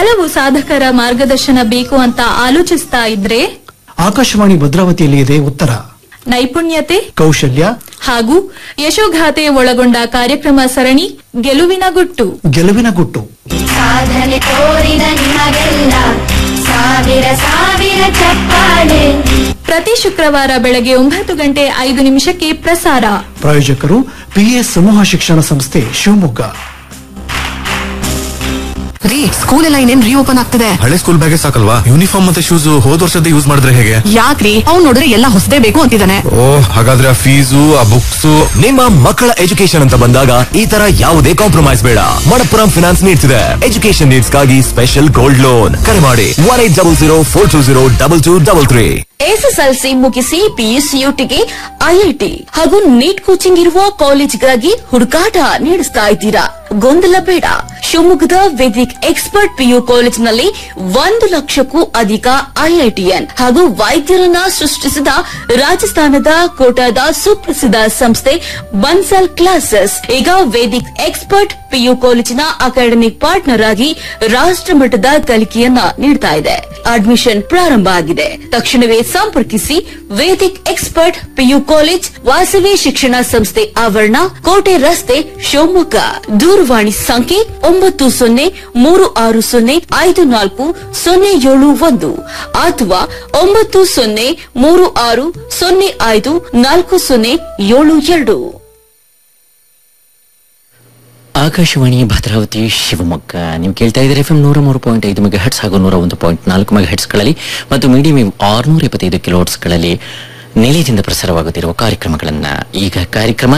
ಹಲವು ಸಾಧಕರ ಮಾರ್ಗದರ್ಶನ ಬೇಕು ಅಂತ ಆಲೋಚಿಸ್ತಾ ಇದ್ರೆ ಆಕಾಶವಾಣಿ ಭದ್ರಾವತಿಯಲ್ಲಿ ಇದೆ ಉತ್ತರ ನೈಪುಣ್ಯತೆ ಕೌಶಲ್ಯ ಹಾಗೂ ಯಶೋಗಾಥೆ ಒಳಗೊಂಡ ಕಾರ್ಯಕ್ರಮ ಸರಣಿ ಗೆಲುವಿನ ಗುಟ್ಟು ಗೆಲುವಿನ ಗುಟ್ಟು ಸಾಧನೆ ತೋರಿದ ನಿಮಗೆಲ್ಲ ಸಾವಿರ ಸಾವಿರ ಚಪ್ಪಾಳೆ ಪ್ರತಿ ಶುಕ್ರವಾರ ಬೆಳಗ್ಗೆ ಒಂಬತ್ತು ಗಂಟೆ ಐದು ನಿಮಿಷಕ್ಕೆ ಪ್ರಸಾರ ಪ್ರಾಯೋಜಕರು ಪಿಎಸ್ ಸಮೂಹ ಶಿಕ್ಷಣ ಸಂಸ್ಥೆ ಶಿವಮೊಗ್ಗ ರೀ ಸ್ಕೂಲ್ ಎಲ್ಲ ಇನ್ನೇನ್ ರೀಓಪನ್ ಆಗ್ತದೆ ಹಳೆ ಸ್ಕೂಲ್ ಬ್ಯಾಗೇ ಸಾಕಲ್ವಾ ಯೂನಿಫಾರ್ಮ್ ಮತ್ತೆ ಶೂಸ್ ಹೋದ್ ವರ್ಷದ ಯೂಸ್ ಮಾಡಿದ್ರೆ ಹೇಗೆ ಯಾಕ್ರಿ ಅವ್ನ್ ನೋಡಿದ್ರೆ ಎಲ್ಲ ಹೊಸದೇ ಬೇಕು ಅಂತಿದ್ದಾನೆ ಓ ಹಾಗಾದ್ರೆ ಆ ಫೀಸು ಆ ಬುಕ್ಸ್ ನಿಮ್ಮ ಮಕ್ಕಳ ಎಜುಕೇಶನ್ ಅಂತ ಬಂದಾಗ ಈ ತರ ಯಾವುದೇ ಕಾಂಪ್ರಮೈಸ್ ಬೇಡ ಮಣಪ್ಪುರಂ ಫಿನಾನ್ಸ್ ನೀಡ್ಸ್ ಇದೆ ಎಜುಕೇಶನ್ ನೀಡ್ಸ್ ಗಾಗಿ ಸ್ಪೆಷಲ್ ಗೋಲ್ಡ್ ಲೋನ್ ಕರೆ ಮಾಡಿ one eight double zero four two zero double two double three SSLC ಮುಗಿಸಿ ಪಿಯುಸಿಯುಟಿಗೆ ಐಐಟಿ ಹಾಗೂ ನೀಟ್ ಕೋಚಿಂಗ್ ಇರುವ ಕಾಲೇಜ್ಗಾಗಿ ಹುಡುಕಾಟ ನಡೆಸ್ತಾ ಇದ್ದೀರಾ ಗೊಂದಲ ಬೇಡ ಶಿವಮೊಗ್ಗದ ವೇದಿಕ್ ಎಕ್ಸ್ಪರ್ಟ್ ಪಿಯು ಕಾಲೇಜಿನಲ್ಲಿ ಒಂದು ಲಕ್ಷಕ್ಕೂ ಅಧಿಕ ಐಐಟಿಎನ್ ಹಾಗೂ ವೈದ್ಯರನ್ನ ಸೃಷ್ಟಿಸಿದ ರಾಜಸ್ಥಾನದ ಕೋಟಾದ ಸುಪ್ರಸಿದ್ಧ ಸಂಸ್ಥೆ ಬನ್ಸಲ್ ಕ್ಲಾಸಸ್ ಈಗ ವೇದಿಕ್ ಎಕ್ಸ್ಪರ್ಟ್ ಪಿಯು ಕಾಲೇಜಿನ ಅಕಾಡೆಮಿಕ್ ಪಾರ್ಟ್ನರ್ ಆಗಿ ರಾಷ್ಟ್ರಮಟ್ಟದ ಕಲಿಕೆಯನ್ನ ನೀಡ್ತಾ ಇದೆ ಅಡ್ಮಿಷನ್ ಪ್ರಾರಂಭ ಆಗಿದೆ ತಕ್ಷಣವೇ ಸಂಪರ್ಕಿಸಿ Vedic expert PU college Vasavi ಶಿಕ್ಷಣ ಸಂಸ್ಥೆ ಆವರಣ ಕೋಟೆ ರಸ್ತೆ ಶಿವಮೊಗ್ಗ ದೂರವಾಣಿ ಸಂಖ್ಯೆ ಒಂಬತ್ತು ಸೊನ್ನೆ ಮೂರು ಆರು ಸೊನ್ನೆ ಐದು ನಾಲ್ಕು ಸೊನ್ನೆ ಏಳು ಒಂದು ಅಥವಾ ಒಂಬತ್ತು ಸೊನ್ನೆ ಮೂರು ಆರು ಸೊನ್ನೆ ಐದು ನಾಲ್ಕು ಸೊನ್ನೆ ಏಳು ಎರಡು ಆಕಾಶವಾಣಿ ಭದ್ರಾವತಿ ಶಿವಮೊಗ್ಗ ನೀವು ಕೇಳ್ತಾ ಇದ್ದೀರಿ ಎಫ್ ಎಂ ನೂರ ಮೂರು ಪಾಯಿಂಟ್ ಐದು ಮೆಗಾ ಹೆಟ್ಸ್ ಹಾಗೂ ನೂರ ಒಂದು ಪಾಯಿಂಟ್ ನಾಲ್ಕು ಮೆಗಾ ಹೆಟ್ಸ್ಗಳಲ್ಲಿ ಮತ್ತು ಮೀಡಿಯಂ ವೇವ್ ಆರುನೂರ ಎಪ್ಪತ್ತೈದು ಕಿಲೋ ಗಳಲ್ಲಿ ನಿಲಯದಿಂದ ಪ್ರಸಾರವಾಗುತ್ತಿರುವ ಕಾರ್ಯಕ್ರಮಗಳನ್ನ ಈಗ ಕಾರ್ಯಕ್ರಮ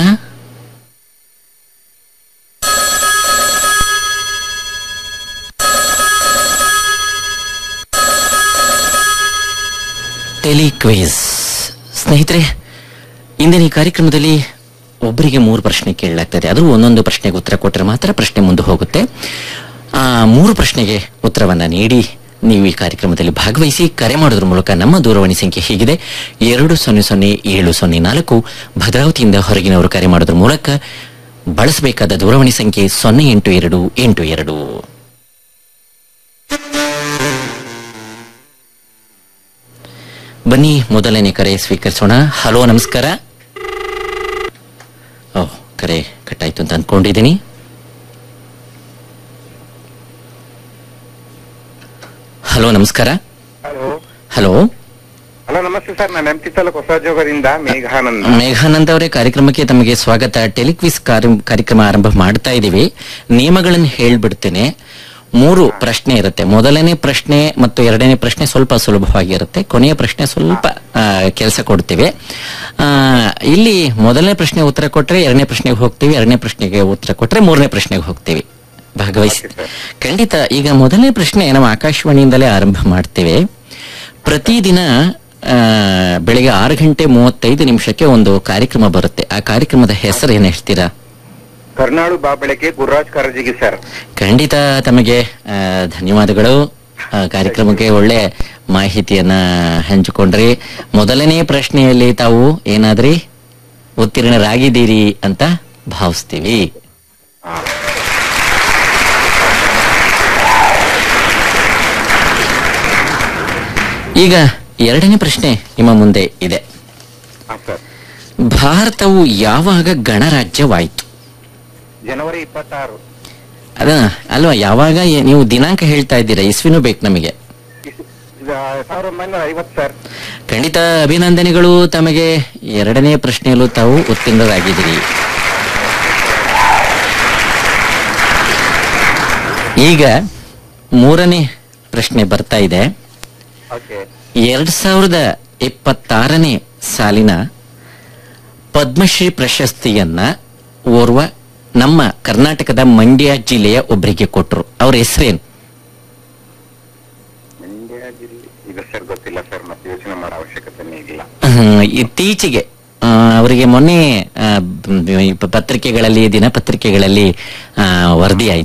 ಟೆಲಿಕ್ವಿಸ್ ಸ್ನೇಹಿತರೆ ಇಂದಿನ ಈ ಕಾರ್ಯಕ್ರಮದಲ್ಲಿ ಒಬ್ಬರಿಗೆ ಮೂರು ಪ್ರಶ್ನೆ ಕೇಳಲಾಗ್ತದೆ ಅದು ಒಂದೊಂದು ಪ್ರಶ್ನೆಗೆ ಉತ್ತರ ಕೊಟ್ಟರೆ ಮಾತ್ರ ಪ್ರಶ್ನೆ ಮುಂದೆ ಹೋಗುತ್ತೆ ಆ ಮೂರು ಪ್ರಶ್ನೆಗೆ ಉತ್ತರವನ್ನ ನೀಡಿ ನೀವು ಈ ಕಾರ್ಯಕ್ರಮದಲ್ಲಿ ಭಾಗವಹಿಸಿ ಕರೆ ಮಾಡೋದ್ರ ಮೂಲಕ ನಮ್ಮ ದೂರವಾಣಿ ಸಂಖ್ಯೆ ಹೀಗಿದೆ ಎರಡು ಸೊನ್ನೆ ಸೊನ್ನೆ ಏಳು ಸೊನ್ನೆ ನಾಲ್ಕು ಭದ್ರಾವತಿಯಿಂದ ಹೊರಗಿನವರು ಕರೆ ಮಾಡೋದ್ರ ಮೂಲಕ ಬಳಸಬೇಕಾದ ದೂರವಾಣಿ ಸಂಖ್ಯೆ ಸೊನ್ನೆ ಎಂಟು ಎರಡು ಎಂಟು ಎರಡು ಬನ್ನಿ ಮೊದಲನೇ ಕರೆ ಸ್ವೀಕರಿಸೋಣ ಹಲೋ ನಮಸ್ಕಾರ ಓ ಕರೆ ಕಟ್ಟಾಯ್ತು ಅಂತ ಅಂದ್ಕೊಂಡಿದ್ದೀನಿ ಹಲೋ ನಮಸ್ಕಾರ hello hello hello namaste sir ನಾನು ಎಂ ಟಿ ತಾಲೂಕು ಹೊಸಜೋಗದಿಂದ ಮೇಘಾನಂದ ಮೇಘಾನಂದ್ ಅವರೇ ಕಾರ್ಯಕ್ರಮಕ್ಕೆ ತಮಗೆ ಸ್ವಾಗತ ಟೆಲಿಕ್ವಿಸ್ ಕಾರ್ಯ- ಕಾರ್ಯಕ್ರಮ ಆರಂಭ ಮಾಡ್ತಾ ಇದ್ದೀವಿ ನಿಯಮಗಳನ್ನು ಹೇಳ್ಬಿಡ್ತೇನೆ ಮೂರು ಪ್ರಶ್ನೆ ಇರುತ್ತೆ ಮೊದಲನೇ ಪ್ರಶ್ನೆ ಮತ್ತು ಎರಡನೇ ಪ್ರಶ್ನೆ ಸ್ವಲ್ಪ ಸುಲಭವಾಗಿರುತ್ತೆ ಕೊನೆಯ ಪ್ರಶ್ನೆ ಸ್ವಲ್ಪ ಕೆಲಸ ಕೊಡ್ತೀವಿ ಆ, ಇಲ್ಲಿ ಮೊದಲನೇ ಪ್ರಶ್ನೆ ಉತ್ತರ ಕೊಟ್ರೆ ಎರಡನೇ ಪ್ರಶ್ನೆಗೆ ಹೋಗ್ತೀವಿ ಎರಡನೇ ಪ್ರಶ್ನೆಗೆ ಉತ್ತರ ಕೊಟ್ರೆ ಮೂರನೇ ಪ್ರಶ್ನೆಗೆ ಹೋಗ್ತೀವಿ ಭಾಗವಹಿಸಿ ಖಂಡಿತ ಈಗ ಮೊದಲನೇ ಪ್ರಶ್ನೆ ನಮ್ಮ ಆಕಾಶವಾಣಿಯಿಂದಲೇ ಆರಂಭ ಮಾಡ್ತೇವೆ ಪ್ರತಿದಿನ ಆ, ಬೆಳಿಗ್ಗೆ ಆರು ಗಂಟೆ ಮೂವತ್ತೈದು ನಿಮಿಷಕ್ಕೆ ಒಂದು ಕಾರ್ಯಕ್ರಮ ಬರುತ್ತೆ ಆ ಕಾರ್ಯಕ್ರಮದ ಹೆಸರು ಏನ್ ಹೇಳ್ತೀರಾ ಕರ್ನಾಡು ಬಾ ಬೆಳಗ್ಗೆ ಗುರುರಾಜ್ ಕಾರಜಿಗಿ ಸರ್ ಖಂಡಿತ ತಮಗೆ ಆ, ಧನ್ಯವಾದಗಳು ಆ, ಕಾರ್ಯಕ್ರಮಕ್ಕೆ ಒಳ್ಳೆ ಮಾಹಿತಿಯನ್ನ ಹಂಚಿಕೊಂಡ್ರಿ ಮೊದಲನೇ ಪ್ರಶ್ನೆಯಲ್ಲಿ ತಾವು ಏನಾದ್ರಿ ಉತ್ತೀರ್ಣರಾಗಿದ್ದೀರಿ ಅಂತ ಭಾವಿಸ್ತೀವಿ ಈಗ ಎರಡನೇ ಪ್ರಶ್ನೆ ನಿಮ್ಮ ಮುಂದೆ ಇದೆ ಹಾ ಸರ್ ಭಾರತವು ಯಾವಾಗ ಗಣರಾಜ್ಯವಾಯಿತು ಜನವರಿ ಇಪ್ಪತ್ತಾರು ಅದ ಅಲ್ವಾ ಯಾವಾಗ ಏ- ನೀವು ದಿನಾಂಕ ಹೇಳ್ತಾ ಇದ್ದೀರಾ ಇಸ್ವಿನೂ ಬೇಕು ನಮಗೆ ಸಾವಿರದ ಒಂಬೈನೂರ ಐವತ್ತು ಸರ್ ಖಂಡಿತ ಅಭಿನಂದನೆಗಳು ತಮಗೆ ಎರಡನೇ ಪ್ರಶ್ನೆಯಲ್ಲೂ ತಾವು ಉತ್ತೀರ್ಣರಾಗಿದ್ದೀರಿ ಈಗ ಮೂರನೇ ಪ್ರಶ್ನೆ ಬರ್ತಾ ಇದೆ ಓಕೆ ಎರಡ್ ಸಾವಿರದ ಇಪ್ಪತ್ತಾರನೇ ಸಾಲಿನ ಪದ್ಮಶ್ರೀ ಪ್ರಶಸ್ತಿಯನ್ನ ಓರ್ವ ನಮ್ಮ ಕರ್ನಾಟಕದ ಮಂಡ್ಯ ಜಿಲ್ಲೆಯ ಒಬ್ಬರಿಗೆ ಕೊಟ್ಟರು ಅವ್ರ ಹೆಸರೇನು ಮಂಡ್ಯ ಜಿಲ್ಲೆ ಈಗ ಸರ್ ಗೊತ್ತಿಲ್ಲ ಸರ್ ಮತ್ತೆ ಯೋಚನೆ ಮಾಡೋ ಅವಶ್ಯಕತೆನೇ ಇಲ್ಲ ಹ್ಮ್, ಇತ್ತೀಚೆಗೆ ಆ, ಅವರಿಗೆ ಮೊನ್ನೆ ಆ, ಬ- ಬ- ಪತ್ರಿಕೆಗಳಲ್ಲಿ ದಿನಪತ್ರಿಕೆಗಳಲ್ಲಿ ಆ, ವರದಿ ಆಯ್ತು